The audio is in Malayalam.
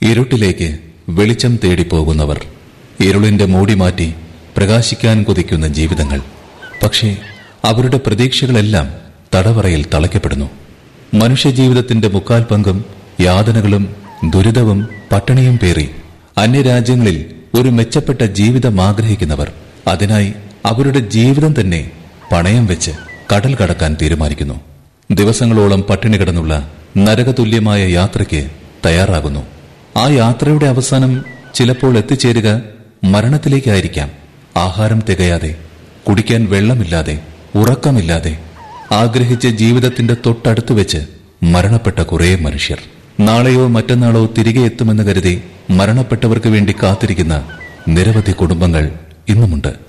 ഇരുട്ടിലേക്ക് വെളിച്ചം തേടി പോകുന്നവർ ഇരുളിന്റെ മൂടി മാറ്റി പ്രകാശിക്കാൻ കൊതിക്കുന്ന ജീവിതങ്ങൾ പക്ഷേ അവരുടെ പ്രതീക്ഷകളെല്ലാം തടവറയിൽ തളയ്ക്കപ്പെടുന്നു മനുഷ്യജീവിതത്തിന്റെ മുക്കാൽ പങ്കും യാതനകളും ദുരിതവും പട്ടിണിയും പേറി അന്യരാജ്യങ്ങളിൽ ഒരു മെച്ചപ്പെട്ട ജീവിതം ആഗ്രഹിക്കുന്നവർ അതിനായി അവരുടെ ജീവിതം തന്നെ പണയം വെച്ച് കടൽ കടക്കാൻ തീരുമാനിക്കുന്നു ദിവസങ്ങളോളം പട്ടിണി കിടന്നുള്ള നരകതുല്യമായ യാത്രയ്ക്ക് തയ്യാറാകുന്നു ആ യാത്രയുടെ അവസാനം ചിലപ്പോൾ എത്തിച്ചേരുക മരണത്തിലേക്കായിരിക്കാം ആഹാരം തികയാതെ കുടിക്കാൻ വെള്ളമില്ലാതെ ഉറക്കമില്ലാതെ ആഗ്രഹിച്ച ജീവിതത്തിന്റെ തൊട്ടടുത്ത് വെച്ച് മരണപ്പെട്ട കുറേ മനുഷ്യർ നാളെയോ മറ്റന്നാളോ തിരികെ എത്തുമെന്ന് കരുതി മരണപ്പെട്ടവർക്ക് വേണ്ടി കാത്തിരിക്കുന്ന നിരവധി കുടുംബങ്ങൾ ഇന്നുമുണ്ട്